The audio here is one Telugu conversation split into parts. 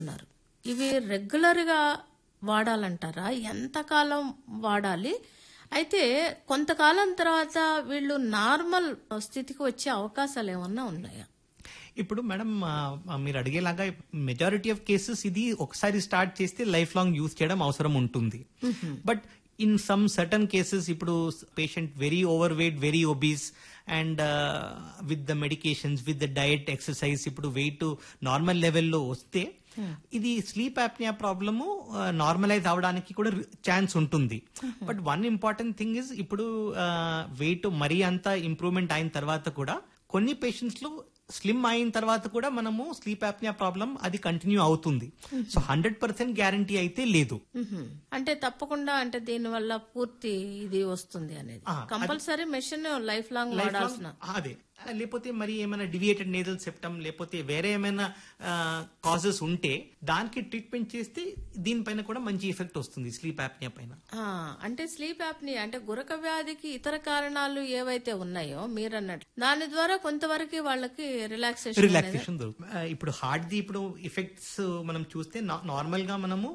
ఉన్నారు ఇవి రెగ్యులర్ గా వాడాలంటారా ఎంతకాలం వాడాలి అయితే కొంతకాలం తర్వాత వీళ్ళు నార్మల్ స్థితికి వచ్చే అవకాశాలు ఏమన్నా ఉన్నాయా ఇప్పుడు మేడం ఆ, ఆ, మీరు అడిగేలాగా మెజారిటీ ఆఫ్ కేసెస్ ఇది ఒకసారి స్టార్ట్ చేస్తే లైఫ్ లాంగ్ యూజ్ చేయడం అవసరం ఉంటుంది but in some certain cases ఇప్పుడు patient very over weight very obese and with the medications with the diet exercise ఇప్పుడు వెయిట్ నార్మల్ లెవెల్లో వస్తే ఇది స్లీప్ యాప్నియా ప్రాబ్లము నార్మలైజ్ అవడానికి కూడా ఛాన్స్ ఉంటుంది but one important thing is ఇప్పుడు వెయిట్ మరీ అంత ఇంప్రూవ్మెంట్ అయిన తర్వాత కూడా కొన్ని పేషెంట్స్ లో స్లిమ్ అయిన తర్వాత కూడా మనము స్లీప్ యాప్నియా ప్రాబ్లం అది కంటిన్యూ అవుతుంది సో హండ్రెడ్ పర్సెంట్ గ్యారంటీ అయితే లేదు మ్హూ. అంటే తప్పకుండా అంటే దీని వల్ల పూర్తి ఇది వస్తుంది అనేది ఆ, compulsory machine life long life వాడాల్సిన లాంగ్ అదే లేకపోతే మరి ఏమైనా డివియేటెడ్ నేజల్ సెప్టమ్ లేకపోతే వేరే ఏమైనా కాజెస్ ఉంటే దానికి ట్రీట్మెంట్ చేస్తే దీనిపైన కూడా మంచి ఎఫెక్ట్ వస్తుంది స్లీప్ యాప్నియా పైన ఆ, అంటే స్లీప్ యాప్ని అంటే గురక వ్యాధికి ఇతర కారణాలు ఏవైతే ఉన్నాయో మీరు అన్నట్టు దాని ద్వారా కొంతవరకు వాళ్ళకి రిలాక్సేషన్ రిలాక్సేషన్ దొరుకుతుంది ఆ, ఇప్పుడు హార్ట్ ది ఇప్పుడు ఎఫెక్ట్స్ మనం చూస్తే నార్మల్ గా మనము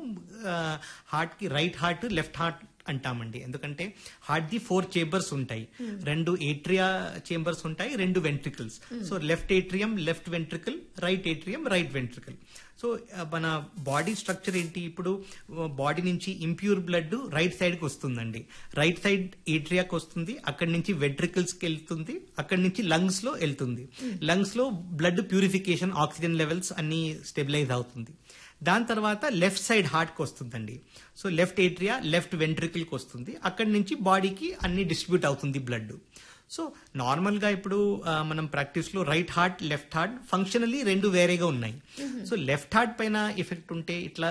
హార్ట్ కి రైట్ హార్ట్ లెఫ్ట్ హార్ట్ అంటామండి ఎందుకంటే హార్ట్ ది ఫోర్ చేంబర్స్ ఉంటాయి రెండు ఏట్రియా చేంబర్స్ ఉంటాయి రెండు ventricles so left atrium left ventricle right atrium right ventricle so ఆ, మన బాడీ స్ట్రక్చర్ ఏంటి ఇప్పుడు బాడీ నుంచి ఇంప్యూర్ బ్లడ్ రైట్ సైడ్ కి వస్తుందండి రైట్ సైడ్ ఏట్రియాకి వస్తుంది అక్కడి నుంచి వెంట్రికల్స్ కి వెళ్తుంది అక్కడి నుంచి లంగ్స్ లో వెళ్తుంది లంగ్స్ లో బ్లడ్ ప్యూరిఫికేషన్ ఆక్సిజన్ లెవెల్స్ అన్ని స్టెబిలైజ్ అవుతుంది దాని తర్వాత లెఫ్ట్ సైడ్ హార్ట్ కి వస్తుందండి so left atria left ventricle కి వస్తుంది అక్కడి నుంచి బాడీకి అన్ని డిస్ట్రిబ్యూట్ అవుతుంది బ్లడ్ సో నార్మల్ గా ఇప్పుడు ఆ, మనం ప్రాక్టీస్ లో right heart left heart functionally రెండు వేరేగా ఉన్నాయి సో లెఫ్ట్ హార్ట్ పైన ఎఫెక్ట్ ఉంటే ఇట్లా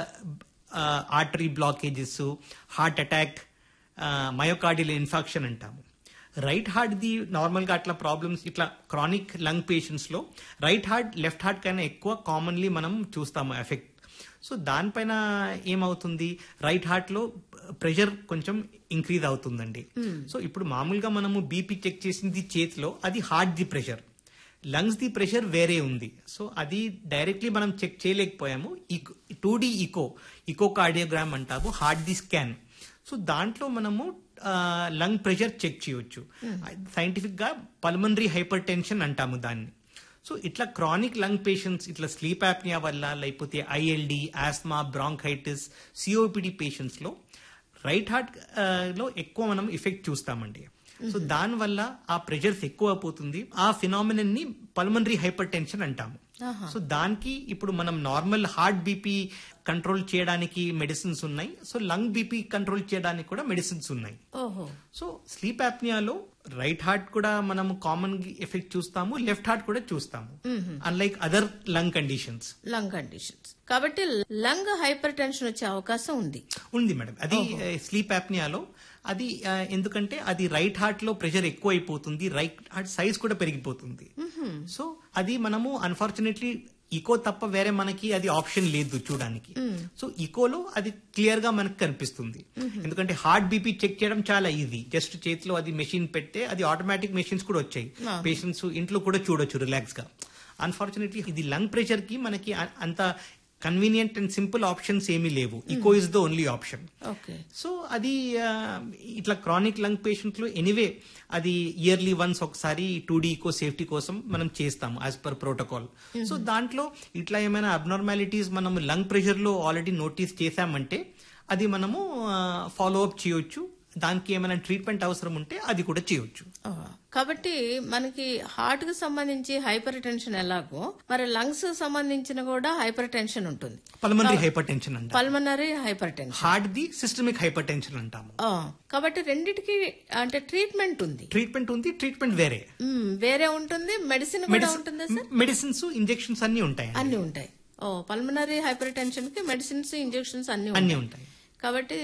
artery blockages heart attack myocardial infarction అంటాము రైట్ హార్ట్ ది నార్మల్ గా అట్లా ప్రాబ్లమ్స్ ఇట్లా క్రానిక్ లంగ్ పేషెంట్స్ లో రైట్ హార్ట్ లెఫ్ట్ హార్ట్ కన్నా ఎక్కువ కామన్లీ మనం చూస్తాము ఎఫెక్ట్ సో దానిపైన ఏమవుతుంది రైట్ హార్ట్ లో ప్రెషర్ కొంచెం ఇంక్రీజ్ అవుతుందండి సో ఇప్పుడు మామూలుగా మనము బీపీ చెక్ చేసింది చేతిలో అది హార్ట్ ది ప్రెషర్ లంగ్స్ ది ప్రెషర్ వేరే ఉంది సో అది డైరెక్ట్లీ మనం చెక్ చేయలేకపోయాము two D echo echocardiogram అంటాము హార్ట్ ది స్కాన్ సో దాంట్లో మనము లంగ్ ప్రెషర్ చెక్ చేయొచ్చు సైంటిఫిక్ గా పల్మనరీ హైపర్ టెన్షన్ అంటాము దాన్ని సో ఇట్లా క్రానిక్ లంగ్ పేషెంట్స్ ఇట్లా స్లీప్ యాప్నియా వల్ల లేకపోతే ILD asthma bronchitis COPD patients లో రైట్ హార్ట్ లో ఎక్కువ మనం ఎఫెక్ట్ చూస్తామండి సో దాని వల్ల ఆ ప్రెషర్స్ ఎక్కువ అయిపోతుంది ఆ ఫినామినన్ ని పల్మనరీ హైపర్ టెన్షన్ అంటాము సో దానికి ఇప్పుడు మనం నార్మల్ హార్ట్ బీపీ కంట్రోల్ చేయడానికి మెడిసిన్స్ ఉన్నాయి సో లంగ్ బీపీ కంట్రోల్ చేయడానికి కూడా మెడిసిన్స్ ఉన్నాయి ఓహో సో స్లీప్ యాప్నియాలో రైట్ హార్ట్ కూడా మనం కామన్ ఎఫెక్ట్ చూస్తాము లెఫ్ట్ హార్ట్ కూడా చూస్తాము unlike other lung conditions lung conditions కాబట్టి లంగ్ హైపర్ టెన్షన్ వచ్చే అవకాశం ఉంది ఉంది మేడం అది స్లీప్ యాప్నియాలో అది ఆ, ఎందుకంటే అది రైట్ హార్ట్ లో ప్రెషర్ ఎక్కువ అయిపోతుంది రైట్ హార్ట్ సైజ్ కూడా పెరిగిపోతుంది సో అది మనము అన్ఫార్చునేట్లీ ఇకో తప్ప వేరే మనకి అది ఆప్షన్ లేదు చూడడానికి సో ఇకోలో అది క్లియర్ గా మనకు కనిపిస్తుంది ఎందుకంటే హార్ట్ బీపీ చెక్ చేయడం చాలా ఈజీ జస్ట్ చేతిలో అది మెషిన్ పెడితే అది ఆటోమేటిక్ మెషిన్స్ కూడా వచ్చాయి పేషెంట్స్ ఇంట్లో కూడా చూడొచ్చు రిలాక్స్ గా అన్ఫార్చునేట్లీ ఇది లంగ్ ప్రెషర్ కి మనకి అ- అంత కన్వీనియంట్ అండ్ సింపుల్ ఆప్షన్స్ ఏమీ లేవు echo is the only option okay so అది ఆ, ఇట్లా క్రానిక్ లంగ్ పేషెంట్ లో ఎనీవే అది ఇయర్లీ వన్స్ ఒకసారి టూ డీ ఈకో సేఫ్టీ కోసం మనం చేస్తాము యాజ్ పర్ ప్రోటోకాల్ సో దాంట్లో ఇట్లా ఏమైనా అబ్నార్మాలిటీస్ మనం లంగ్ ప్రెషర్ లో ఆల్రెడీ నోటీస్ చేశామంటే అది మనము ఫాలో అప్ చేయొచ్చు దానికి ఏమైనా ట్రీట్మెంట్ అవసరం ఉంటే అది కూడా చేయొచ్చు ఆ, కాబట్టి మనకి హార్ట్ కు సంబంధించి హైపర్ టెన్షన్ ఎలాగో మరి లంగ్స్ సంబంధించిన కూడా హైపర్ టెన్షన్ ఉంటుంది పల్మనరీ హైపర్ టెన్షన్ అంటాం పల్మనరీ హైపర్ టెన్షన్ హార్ట్ ది సిస్టమిక్ హైపర్ టెన్షన్ అంటాము కాబట్టి రెండిటికి అంటే ట్రీట్మెంట్ ఉంది ట్రీట్మెంట్ ఉంది ట్రీట్మెంట్ వేరే మ్మ్, వేరే ఉంటుంది మెడిసిన్ కూడా ఉంటుందా సార్ మెడిసిన్స్ ఇంజెక్షన్స్ అన్ని ఉంటాయి అన్ని ఉంటాయి ఓ పల్మనరీ హైపర్ టెన్షన్ కి మెడిసిన్స్ ఇంజెక్షన్స్ అన్ని అన్ని ఉంటాయి ఉంటాయి కాబట్టి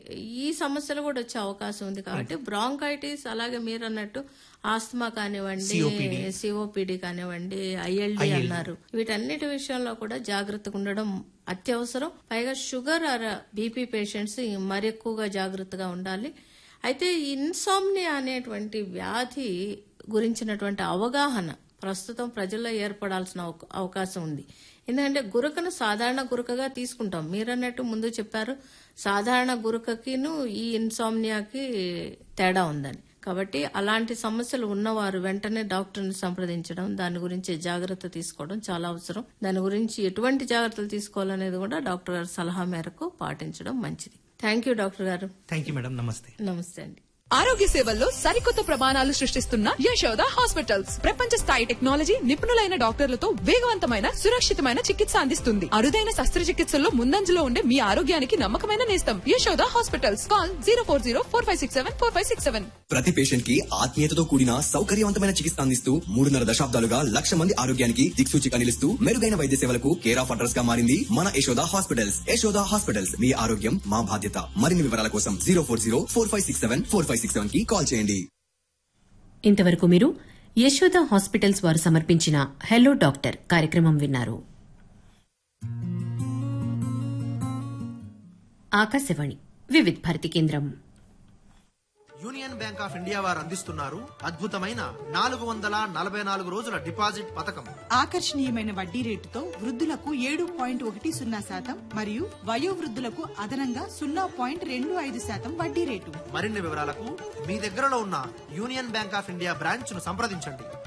ఈ సమస్యలు కూడా వచ్చే అవకాశం ఉంది కాబట్టి బ్రాంకైటిస్ అలాగే మీరు అన్నట్టు ఆస్తమా కానివ్వండి సిఓపిడి కానివ్వండి ఐఎల్డి అన్నారు వీటన్నిటి విషయంలో కూడా జాగ్రత్తగా ఉండడం అత్యవసరం పైగా షుగర్ ఆర్ బీపీ పేషెంట్స్ మరి ఎక్కువగా జాగ్రత్తగా ఉండాలి అయితే ఇన్సామ్నియా అనేటువంటి వ్యాధి గురించినటువంటి అవగాహన ప్రస్తుతం ప్రజల్లో ఏర్పడాల్సిన అవక- అవకాశం ఉంది ఎందుకంటే గురకను సాధారణ గురకగా తీసుకుంటాం మీరు అన్నట్టు ముందు చెప్పారు సాధారణ గురకకిను ఈ ఇన్సామ్నియాకి తేడా ఉందని కాబట్టి అలాంటి సమస్యలు ఉన్నవారు వెంటనే డాక్టర్ని సంప్రదించడం దాని గురించి జాగ్రత్త తీసుకోవడం చాలా అవసరం దాని గురించి ఎటువంటి జాగ్రత్తలు తీసుకోవాలనేది కూడా డాక్టర్ గారి సలహా మేరకు పాటించడం మంచిది థ్యాంక్ యూ డాక్టర్ గారు థ్యాంక్ యూ మేడం నమస్తే నమస్తే అండి ఆరోగ్య సేవల్లో సరికొత్త ప్రమాణాలు సృష్టిస్తున్న యశోద హాస్పిటల్స్ ప్రపంచ స్థాయి టెక్నాలజీ నిపుణులైన డాక్టర్లతో వేగవంతమైన సురక్షితమైన చికిత్స అందిస్తుంది అరుదైన శస్త్రచికిత్సల్లో ముందంజలో ఉండే మీ ఆరోగ్యానికి నమ్మకమైన నేస్తం Yashoda hospitals call zero four zero four five six seven four five six seven ప్రతి పేషెంట్ కి ఆత్మీయతతో కూడిన సౌకర్యవంతమైన చికిత్స అందిస్తూ మూడున్నర దశాబ్దాలుగా లక్ష మంది ఆరోగ్యానికి దిక్సూచిగా నిలుస్తూ మెరుగైన వైద్య సేవలకు కేర్ ఆఫ్ అడ్రస్ గా మారింది మన యశోద హాస్పిటల్స్ యశోద హాస్పిటల్స్ మీ ఆరోగ్యం మా బాధ్యత మరిన్ని వివరాల కోసం zero four zero four five six seven four five six seven కి కాల్ చేయండి ఇంతవరకు మీరు యశోద హాస్పిటల్స్ వారు సమర్పించిన హెలో డాక్టర్ కార్యక్రమం విన్నారు ఆకాశవాణి వివిధ్ భారతి కేంద్రం యూనియన్ బ్యాంక్ ఆఫ్ ఇండియా వారు అందిస్తున్నారు అద్భుతమైన నాలుగు వందల నలభై నాలుగు రోజుల డిపాజిట్ పథకం ఆకర్షణీయమైన వడ్డీ రేటుతో వృద్ధులకు ఏడు పాయింట్ ఒకటి సున్నా శాతం మరియు వయోవృద్ధులకు అదనంగా సున్నా పాయింట్ రెండు ఐదు శాతం వడ్డీ రేటు మరిన్ని వివరాలకు మీ దగ్గరలో ఉన్న Union Bank of India branch ను సంప్రదించండి